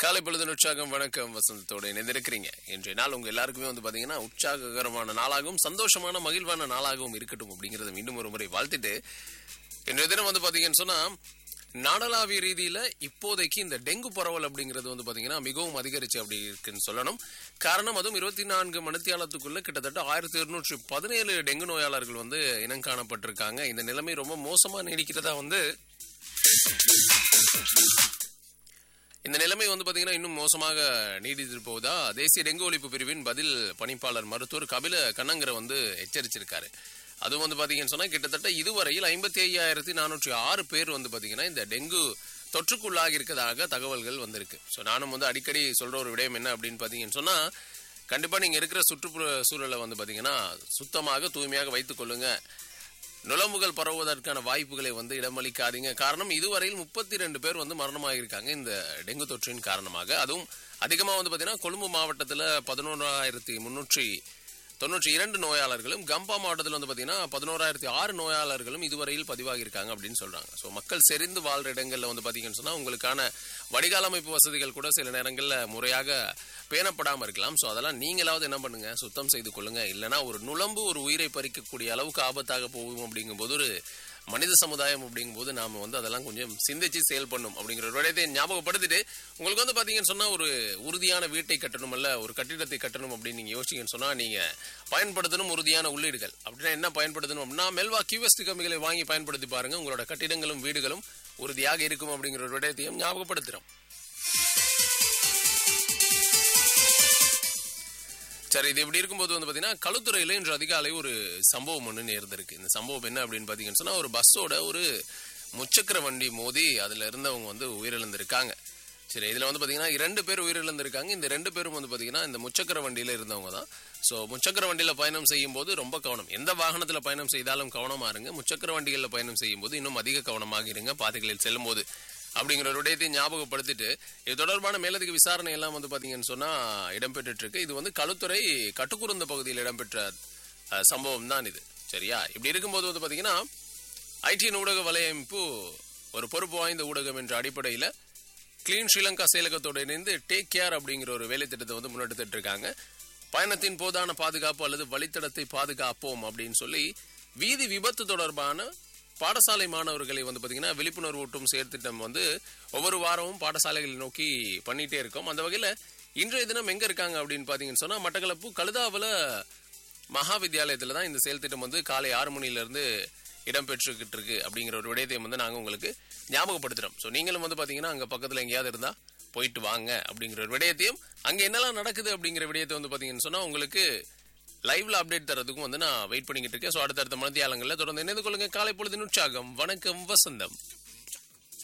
காலை பொழுது உற்சாகம் வணக்கம் வசந்தத்தோட இணைந்திருக்கிறீங்க இன்றைய நாள் உங்க எல்லாருக்குமே வந்து பாத்தீங்கன்னா உற்சாககரமான நாளாகவும் சந்தோஷமான மகிழ்வான நாளாகவும் இருக்கட்டும் அப்படிங்கறத மீண்டும் ஒரு முறை வாழ்த்திட்டு இன்றைய தினம் வந்து பாத்தீங்கன்னு சொன்னா நாடளாவிய ரீதியில இப்போதைக்கு இந்த டெங்கு பரவல் அப்படிங்கிறது வந்து பாத்தீங்கன்னா மிகவும் அதிகரிச்சு அப்படி இருக்குன்னு சொல்லணும் காரணம் அதுவும் இருபத்தி நான்கு மணித்தியாலத்துக்குள்ள கிட்டத்தட்ட ஆயிரத்தி இருநூற்றி பதினேழு டெங்கு நோயாளர்கள் வந்து இனம் காணப்பட்டிருக்காங்க இந்த நிலைமை ரொம்ப மோசமா நீடிக்கிறதா வந்து இந்த நிலைமை வந்து பாத்தீங்கன்னா இன்னும் மோசமாக நீடித்து போவதா தேசிய டெங்கு ஒழிப்பு பிரிவின் பதில் பணிப்பாளர் மருத்துவர் கபில கண்ணங்கரை வந்து எச்சரிச்சிருக்காரு அதுவும் வந்து பாத்தீங்கன்னு சொன்னா கிட்டத்தட்ட இதுவரையில் ஐம்பத்தி ஐயாயிரத்தி நானூற்றி ஆறு பேர் வந்து பாத்தீங்கன்னா இந்த டெங்கு தொற்றுக்குள்ளாகி இருக்கதாக தகவல்கள் வந்திருக்கு ஸோ நானும் வந்து அடிக்கடி சொல்ற ஒரு விடயம் என்ன அப்படின்னு பாத்தீங்கன்னு சொன்னா கண்டிப்பா நீங்க இருக்கிற சுற்றுப்புற சூழலை வந்து பாத்தீங்கன்னா சுத்தமாக தூய்மையாக வைத்துக் கொள்ளுங்க நுழம்புகள் பரவுவதற்கான வாய்ப்புகளை வந்து இடமளிக்காதீங்க காரணம் இதுவரையில் முப்பத்தி ரெண்டு பேர் வந்து மரணமாகியிருக்காங்க இந்த டெங்கு தொற்றின் காரணமாக அதுவும் அதிகமாக வந்து பார்த்தீங்கன்னா கொழும்பு மாவட்டத்தில் பதினோராயிரத்தி முன்னூற்றி தொண்ணூற்றி இரண்டு நோயாளர்களும் கம்பா மாவட்டத்தில் வந்து பார்த்தீங்கன்னா பதினோராயிரத்தி ஆறு நோயாளர்களும் இதுவரையில் பதிவாகியிருக்காங்க அப்படின்னு சொல்றாங்க ஸோ மக்கள் செறிந்து வாழ்ற இடங்களில் வந்து பார்த்தீங்கன்னு சொன்னால் உங்களுக்கான வடிகால் அமைப்பு வசதிகள் கூட சில நேரங்களில் முறையாக பேணப்படாமல் இருக்கலாம் ஸோ அதெல்லாம் நீங்களாவது என்ன பண்ணுங்க சுத்தம் செய்து கொள்ளுங்க இல்லைன்னா ஒரு நுழம்பு ஒரு உயிரை பறிக்கக்கூடிய அளவுக்கு ஆபத்தாக போகும் அப்படிங்கும்போது ஒரு மனித சமுதாயம் அப்படிங்கும்போது நாம வந்து அதெல்லாம் கொஞ்சம் சிந்திச்சு செயல்படணும் அப்படிங்கிற ஒரு விடயத்தை ஞாபகப்படுத்திட்டு உங்களுக்கு வந்து பாத்தீங்கன்னு சொன்னா ஒரு உறுதியான வீட்டை கட்டணும் அல்ல ஒரு கட்டிடத்தை கட்டணும் அப்படின்னு நீங்க யோசிச்சீங்கன்னு சொன்னா நீங்க பயன்படுத்தணும் உறுதியான உள்ளீடுகள் அப்படின்னா என்ன பயன்படுத்தணும் அப்படின்னா மெல்வா கியூஎஸ்டி கம்பிகளை வாங்கி பயன்படுத்தி பாருங்க உங்களோட கட்டிடங்களும் வீடுகளும் உறுதியாக இருக்கும் அப்படிங்கிற ஒரு விடயத்தையும் ஞாபகப்படுத்துறோம் சரி இது இப்படி இருக்கும்போது வந்து பாத்தீங்கன்னா களுத்துறையில இன்று அதிகாலை ஒரு சம்பவம் ஒன்று நேர்ந்திருக்கு இந்த சம்பவம் என்ன அப்படின்னு பாத்தீங்கன்னு சொன்னா ஒரு பஸ்ஸோட ஒரு முச்சக்கர வண்டி மோதி அதுல இருந்தவங்க வந்து உயிரிழந்திருக்காங்க சரி இதுல வந்து பாத்தீங்கன்னா இரண்டு பேர் உயிரிழந்திருக்காங்க இந்த ரெண்டு பேரும் வந்து பாத்தீங்கன்னா இந்த முச்சக்கர வண்டியில இருந்தவங்க தான் ஸோ முச்சக்கர வண்டியில பயணம் செய்யும் போது ரொம்ப கவனம் எந்த வாகனத்துல பயணம் செய்தாலும் கவனமா இருங்க முச்சக்கர வண்டிகளில் பயணம் செய்யும் போது இன்னும் அதிக கவனமாக இருங்க பாதைகளில் செல்லும் போது அப்படிங்கிற ஒரு விடயத்தை ஞாபகப்படுத்திட்டு இது தொடர்பான மேலதிக விசாரணை எல்லாம் வந்து பாத்தீங்கன்னு சொன்னா இடம்பெற்று இருக்கு இது வந்து களுத்துறை கட்டுக்குருந்த பகுதியில் இடம்பெற்ற அஹ், சம்பவம் தான் இது சரியா இப்படி இருக்கும்போது வந்து பாத்தீங்கன்னா ஐடி ஊடக வலையமைப்பு ஒரு பொறுப்பு வாய்ந்த ஊடகம் என்ற அடிப்படையில் கிளீன் ஸ்ரீலங்கா செயலகத்தோடு இணைந்து டேக் கேர் அப்படிங்கிற ஒரு வேலை திட்டத்தை வந்து முன்னெடுத்துட்டு இருக்காங்க பயணத்தின் போதான பாதுகாப்பு அல்லது வழித்தடத்தை பாதுகாப்போம் அப்படின்னு சொல்லி வீதி விபத்து தொடர்பான பாடசாலை மாணவர்களை வந்து பாத்தீங்கன்னா விழிப்புணர்வு ஊட்டும் செயற்திட்டம் வந்து ஒவ்வொரு வாரமும் பாடசாலைகளை நோக்கி பண்ணிட்டே இருக்கோம் அந்த வகையில இன்றைய தினம் எங்க இருக்காங்க அப்படின்னு பாத்தீங்கன்னு சொன்னா மட்டக்களப்பு கழுதாவுல மகா வித்தியாலயத்துல தான் இந்த செயல் திட்டம் வந்து காலை ஆறு மணில இருந்து இடம்பெற்றுக்கிட்டு இருக்கு அப்படிங்கிற ஒரு விடயத்தையும் வந்து நாங்க உங்களுக்கு ஞாபகப்படுத்துறோம் ஸோ நீங்களும் வந்து பாத்தீங்கன்னா அங்க பக்கத்துல எங்கேயாவது இருந்தா போயிட்டு வாங்க அப்படிங்கிற ஒரு விடயத்தையும் அங்க என்னெல்லாம் நடக்குது அப்படிங்கிற விடயத்தை வந்து பாத்தீங்கன்னு சொன்னா உங்களுக்கு லைவ்ல அப்டேட் தரதுக்கும் வந்து நான் வெயிட் பண்ணிக்கிட்டு இருக்கேன் ஸோ அடுத்தடுத்த மனதியாளங்களில் தொடர்ந்து இணைந்து கொள்ளுங்க காலை பொழுதின் உற்சாகம் வணக்கம் வசந்தம்